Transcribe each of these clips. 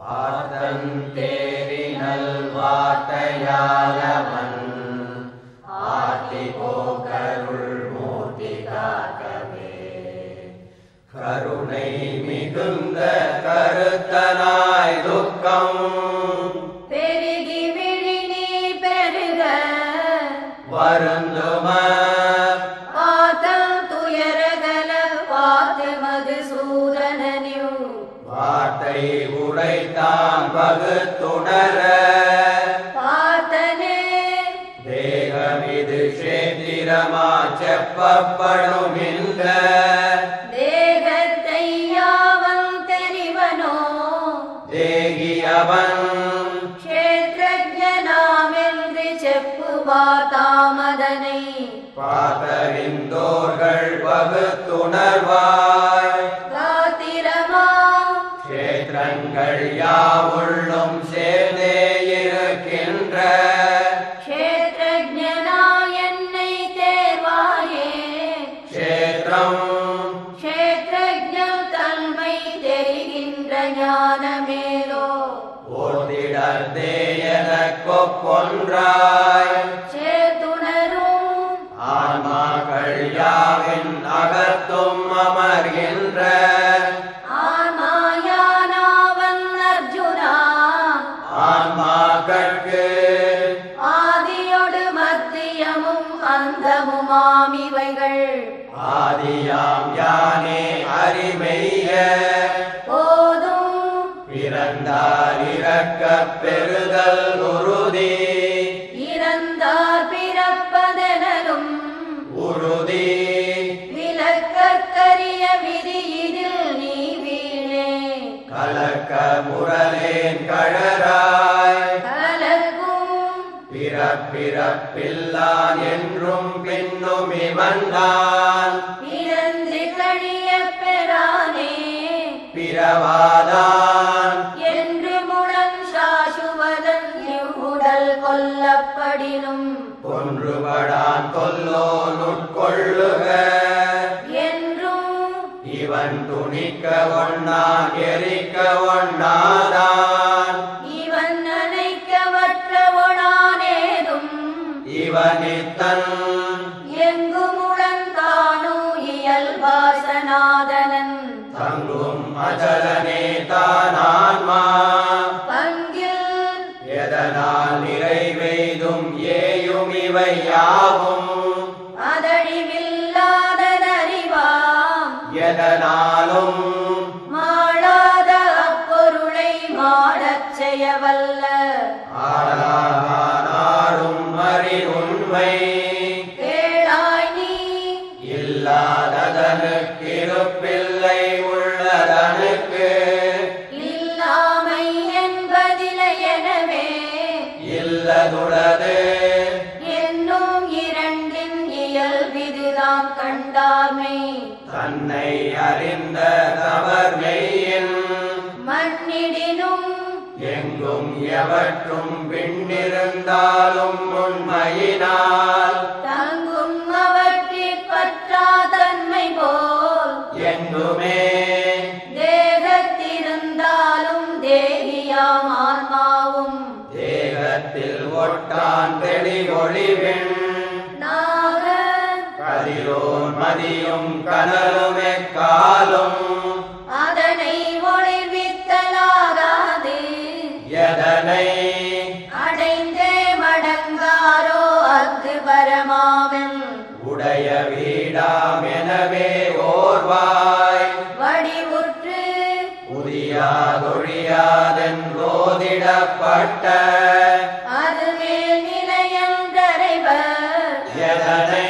பார்த்தன் தேரினல் வார்த்தையாலவன் ஆட்டி போக்கருள் மூர்த்தி காக்கவே கருணை மிகுந்த கருத்தனாய் துக்கம் பெருகி விழி நீர் பெருக வருந்தும ஆத்தம் துயரகல பார்த்து மதுசூதனனியூ வார்த்தை உரைத்தான் வகுத்துணர பார்த்தனே தேகமிது சேத்திரமா செப்பப்படும் இந்த தேகத்தை யாவம் தெரிவனோ தேகியவன் க்ஷேத்ரஜனாமென்று செப்புவார் தாமதனை பார்த்தறிந்தோர்கள் வகுத்துணர்வாய் காத்திரமா கஷேத்திரங்கள் யாவுள்ளும் சேர்ந்தே இருக்கின்ற க்ஷேத்ரஜனா என்னை தேர்வாயே கஷேத்திரம் க்ஷேத்ரஜம் தன்மை தெரிகின்ற ஞானமேலோ ஓர்த்திடத்தே எனக்கொப்பொன்றாய் சேத்துணரும் ஆன்மாக்கள் யாவின் அகத்தும் அமர்கின்ற ஆமாயானாவன் அர்ஜுனா ஆன்மாக்கட்கு ஆதியொடு மத்தியமும் அந்தமுமாமிவைகள் ஆதியாம் யானே அறிமெய்ய போதும் பிறந்தார் இறக்க பெறுதல் உறுதி இறந்தார் பிறப்பதெனலும் உறுதி விளக்கரிய விதியிதில் நீ வீணே கலக்க முரலேன் கழறாய் கலக்கும் பிறப்பிறப்பில்லான் என்றும் பின்னும் இவன்தான் பிறந்து கழிய பெறானே பிறவாதான் என்று முழன் சாசுவதன் இவ்வுடல் கொல்லப்படினும் ஒன்றுபடான் கொல்லோ நுட்கொள்ளுக என்றும் இவன் துணிக்க ஒண்ணான் எரிக்க ஒண்ணாதான் இவன் நினைக்கவற்றவனானேதும் இவனித்தன் எங்கு முழந்தானோ இயல்பாசனாதனன் தங்கும் அச்சலனே தானான்மா பங்கில் எதனால் நிறைவெய்தும் ஏயும் இவை யாவும் அதழிவில்லாதனறிவாம் எதனாலும் மாளாத அப்பொருளை மாடச் செய்யவல்ல ஆடாடும் அறி உண்மை கேளாய் நீ இல்லாததனுக்கு இருப்பில்லை உள்ளதனுக்கு இல்லாமை என்பதில்லை எனவே இல்லதுளது என்னும் இரண்டின் இயல்பிதுதாம் கண்டாமை தன்னை அறிந்த தவர் மெய்யின் மண்ணிடினும் எங்கும் எவற்றும் பின்னிருந்தாலும் உண்மையினால் தங்கும் அவற்றிற் பற்றா தன்மை போல் எங்குமே தேகத்திருந்தாலும் தேகியாம் ஆன்மாவும் தேகத்தில் ஒட்டான் தெளிவொளிவின் நாக கதிரோன் மதியும் கனலும் எக்காலும் அதனை ஒளிர்வித்தலாகாது எதனை அடைந்தே மடங்காரோ அத்து பரமாவன் உடைய வீடாம் எனவே ஓர்வாய் வடிவுற்று உதியாதொழியாதென்றோதிடப்பட்ட அது மேல் நிலையன்றறைவர் எதனை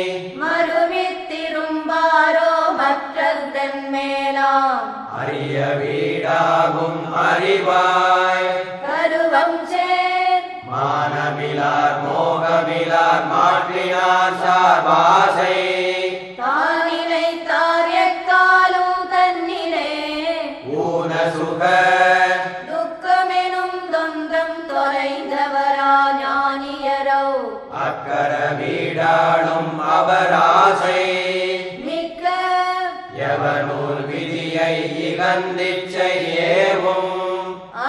மறுவித்திரும்பாரோ மற்றதன் மேலாம் அறிய வீடாகும் அறிவாய் கருவம் சேர் மானமிலார் மோகமிலார் மாற்றினார் சார்பாசை தானிலை தாரியக்காலும் தன்னிலே ஊன சுக துக்கமெனும் தொந்தம் தொலைந்தவரா ஞானியரோ அக்கர வீடாளும் அவராசை மிக்க எவனூர் விதியை இகந்திச்சை ஏவும்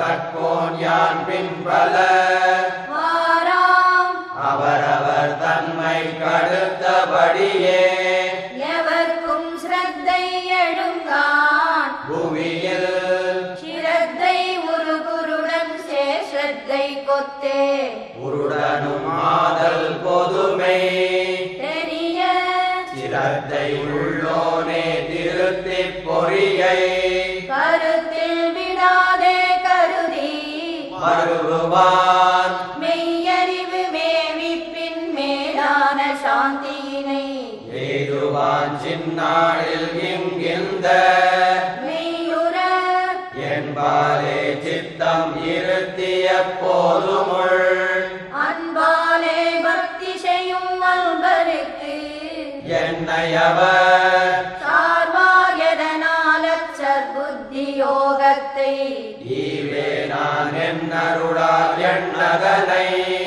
தக்கோன் யான் பின்பல வாராம் அவரவர் தன்மை கடுத்தபடியே எவர்க்கும் ஸ்ரத்தை எழுங்கான் புவியில் சிரத்தை உருகுருடன் சேஷத்தை கொத்தே உருடனும் ஆதல் பொதுமை தெரிய சிரத்தை உள்ளோனே திருத்தி பொறியை கருத்தில் விடாதே கருதி மருவான் மெய்யறிவு மேவிப்பின் மேலான சாந்தியினை ஏதுவான் சின்னாளில் இங்கிந்த மெய்யுற என்பாலே சித்தம் இருத்திய போதுமுள் அன்பாலே பக்தி செய்யும் அன்பருக்கு என்னையவர் சார்வார் எதனால சற்புத்தி யோகத்தை ஈவே நான் என்னருளால் எண்ணதனை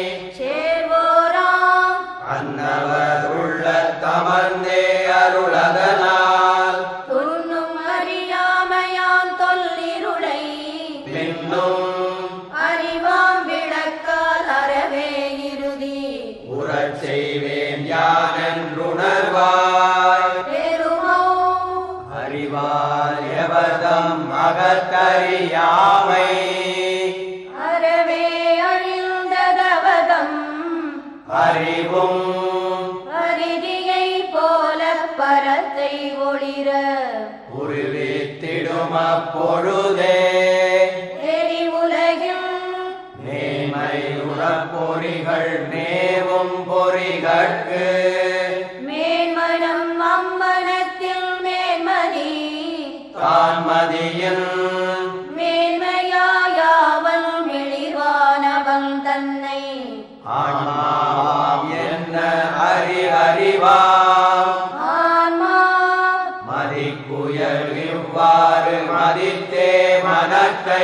சேர்வோராம் அன்னவர் உள்ள தமர்ந்தே அருளதனால் துண்ணும் அறியாமையாம் தொல்லிருளை பின்னும் அறிவாம் விளக்கால் அறவே இறுதி உறச் செய்வேன் யான் என்றுணர்வாய் பெருமோ அறிவால் எவதம் அகத்தறியாமை அறவே அழிந்ததவதம் அறிவும் பரிதியை போல பரத்தை ஒளிர உருவித்திடும் அப்பொழுதே எரி உலகில் நேமை உறப்பொறிகள் நேவும் பொறிகட்கு மேன்மனம் அம்மனத்தில் மேன்மதி தான்மதியில் மேன்மையாயாவன் மிளிர்வானவன் தன்னை ஆன்மாவாம் என்ன அறி அறிவாம் ஆன்மா மதிக்குயல் இவ்வாறு மதித்தே மனத்தை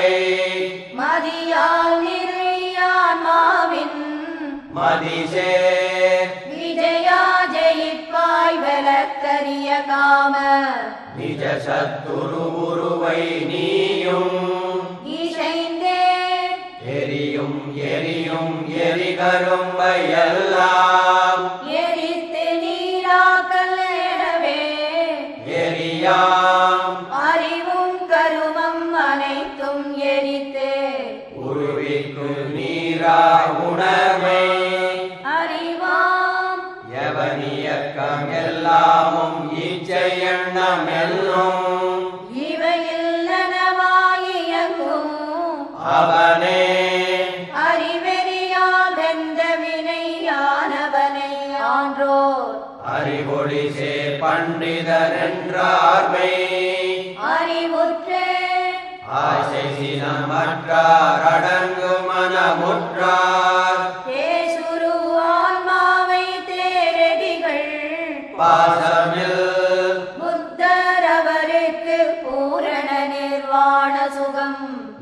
மதியால் நிறையான்மாவின் மதிசே விஜயா ஜெயிப்பாய் விளக்கரிய காம நிஜ சத்துரு உருவை நீயும் இசைந்தே எரியும் எரியும் எரிகரும்பை எல்லாம் எரித்து நீராக்கல் எனவே எரியாம் அறிவும் கருமம் அனைத்தும் எரித்து உருவிக்கு நீரா உணர்வை அறிவாம் எவனியக்கம் எல்லாமும் இச்சை எண்ணம் எல்லும் இவையில்லனவாயியங்கும் அவனே அறிவெறியால் வெந்த வினையானவனை ஆன்றோர் அறிவொளி சே பண்டிதர் என்றார்மை அறிவுற்றே ஆசை சினமற்றார் அடங்கு மனமுற்றார் தேசுரு ஆன்மாவை தேரடிகள் பாசமில் புத்தர் அவருக்கு பூரண நிர்வாண சுகம்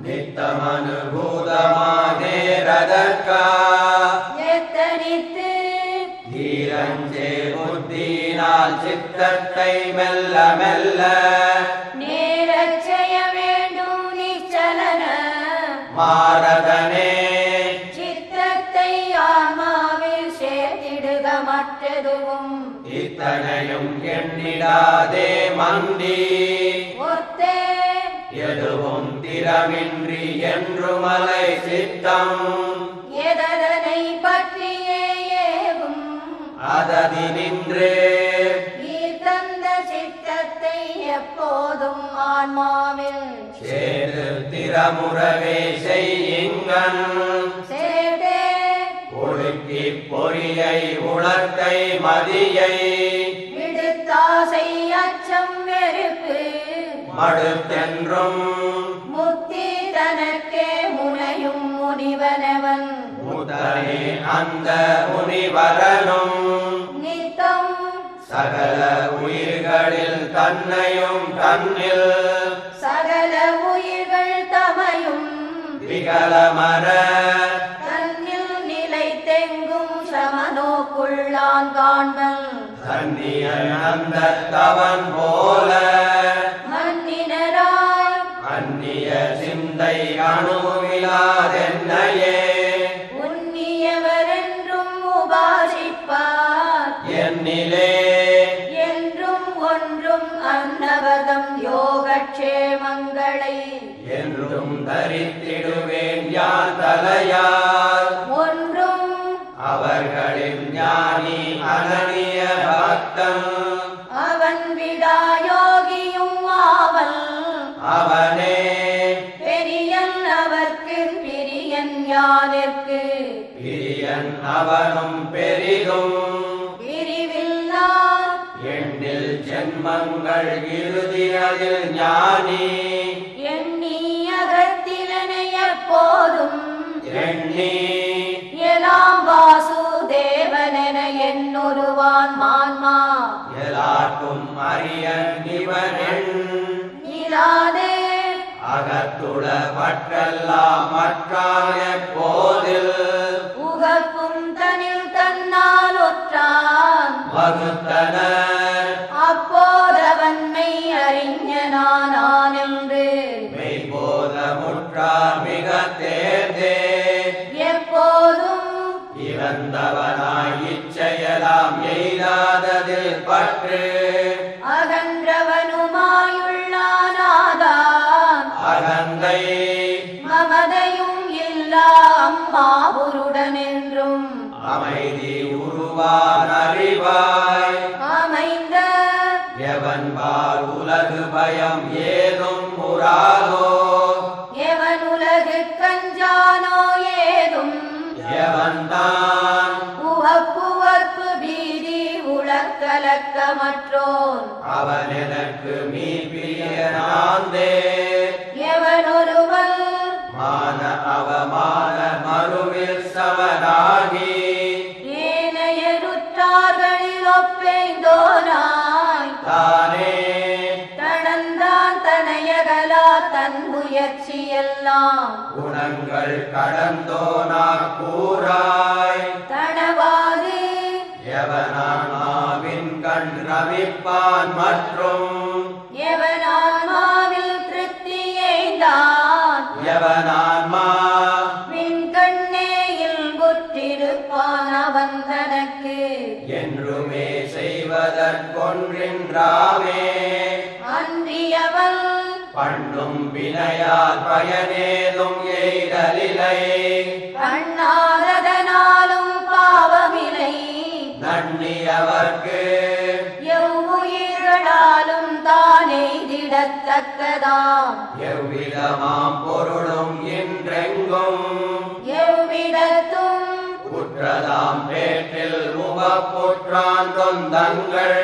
நித்தமனுபூதமாதேரதற்கா எத்தனித்து தீரஞ்சே புத்தியினால் சித்தத்தை மெல்ல மெல்ல நேரச் செய்ய வேண்டும் நிச்சலன மாரதனே சித்தத்தை ஆன்மாவில் சேர்த்திடுக மற்றதுவும் இத்தனையும் எண்ணிடாதே மந்தி ஒத்தே எதுவும் திறமின்றி என்று மலை சித்தம் எதனை பற்றியே ஏகும் அததி நின்று ஈர்த்தந்த சித்தத்தை எப்போதும் ஆன்மாவில் சேது திறமுறவே செய்யுங்கன் சேர்த்தே ஒழுக்கி பொறியை உளத்தை மதியை விடுத்தாசை அச்சம் வெறுப்பு மடுத்தென்றும் முத்தி தனக்கே முனையும் முனிவனவன் முதலே அந்த முனிவரனும் நித்தம் சகல உயிர்களில் தன்னையும் தன்னில் சகல உயிர்கள் தமையும் விகலமர தன்னில் நிலை தெங்கும் சமனோக்குள்ளான் காண்பன் தன்னியன் அந்த தவன் போல மன்னினராய் அந்நிய சிந்தை அணுவே என்னிலே என்றும் ஒன்றும் அன்னவதம் யோகக்ஷேமங்களை என்றும் தரித்திடுவேன் யான் தலையால் ஒன்றும் அவர்களின் ஞானி அனனிய பக்தன் அவன் விடாயோகியும் ஆவல் அவனே பெரியன் அவர்க்கு பிரியன் யானிற்கு பிரியன் அவனும் பெரிதும் பிரிவில்லா எண்ணில் ஜென்மங்கள் இறுதியதில் ஞானி எண்ணி அகத்திலனை எப்போதும் எண்ணி எலாம் வாசுதேவனென என்னொருவான் மான்மா எல்லார்க்கும் அரியன் இவனெண் இராதே அகத்துளவற்றெல்லாம் மற்றாய போதில் உகப்பும் தனில் தன்னால் ஒற்றான் வகுத்தனர் அப்போதவன்மை அறிஞனானான் என்று மெய்போத முற்றார் மிக தேர்ந்தே எப்போதும் இறந்தவனாய் இச்செயலாம் எய்தாததில் பற்று அகன்றவனுமாயுள்ளானாதான் அகந்தை மமதையும் இல்லா அம்மாவுருடன் என்றும் அமைதி உருவான் அறிவாய் அமைந்த எவன் பால் உலகு பயம் ஏதும் உராதோ எவன் உலகு கஞ்சானோ ஏதும் எவன் தான் உவப்புவர்ப்பு பீதி உளக்கலக்கமற்றோன் அவன் எனக்கு மீ பிரியனாந்தே எவனொருவன் மான அவமான மறுவில் சமனாகி ஏனையருற்றார்களில் ஒப்பேந்தோனாய் தானே தனந்தான் தனையகலா தன் முயற்சியெல்லாம் குணங்கள் கடந்தோனா கூறாய் தனவாது எவனாவின் கண் ரமிப்பான் மற்றும் எவனான்மாவில் திருப்தியைந்தான் எவனான்மா விண்கண்ணேயில் புற்றிருப்பான் அவன் தனக்கு என்றுமே செய்வதற்கொன்றின்றாமே அன்றியவன் பண்ணும் வினையால் பயனேதும் எய்தலிலை கண்ணாததனாலும் பாவமில்லை நன்னியவர்க்கு எவ்வுயிர்களாலும் தானே திடத்தக்கதாம் எவ்விதமாம் பொருளும் என்றெங்கும் எவ்விடத்தும் குற்றதாம் பேட்டில் முகப்புற்றான் தொந்தங்கள்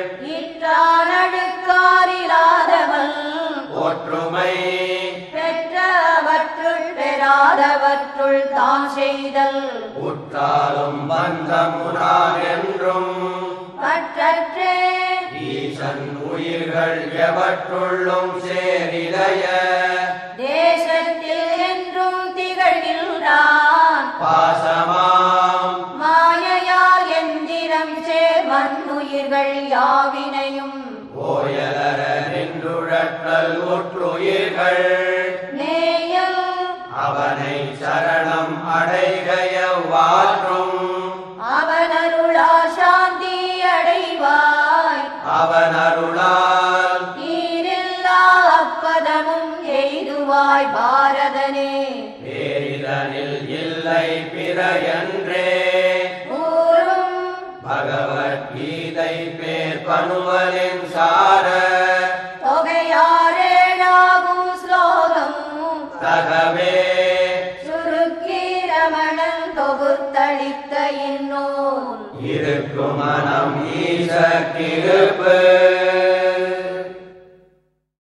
இற்றானழுக்காரிலாதவன் ஒற்றுமை பெற்றவற்றுள் பெறாதவற்றுள் தான் செய்தல் உற்றாலும் பந்தமுனார் என்றும் மற்றற்றே ஈசன் உயிர்கள் எவற்றுள்ளும் சேரிதய தேசத்தில் என்றும் திகழ்கின்றான் பாசமாம் மாயையால் எந்திரம் சேர் மண்ணுயிர்கள் யாவினையும் ஓயலர நின்றுழற்றல் உற்றுயிர்கள் நேயம் அவனை சரணம் அடைகைய வாற்றும் அவனருளா சாந்தி அடைவாய் அவன் அருளால் ஈரில்லா அப்பதமும் எய்துவாய் பாரதனே பேரிதனில் இல்லை பிற என்றே ஊரும் பகவத்கீதை பேர் பனுவலின் சார தொகையாரேழாகும் ஸ்லோகம் தகவே சுருக்கி ரமணன் தொகுத்தளித்த இன்னூல் இருக்கும் மனம் ஈசக்கிருப்பு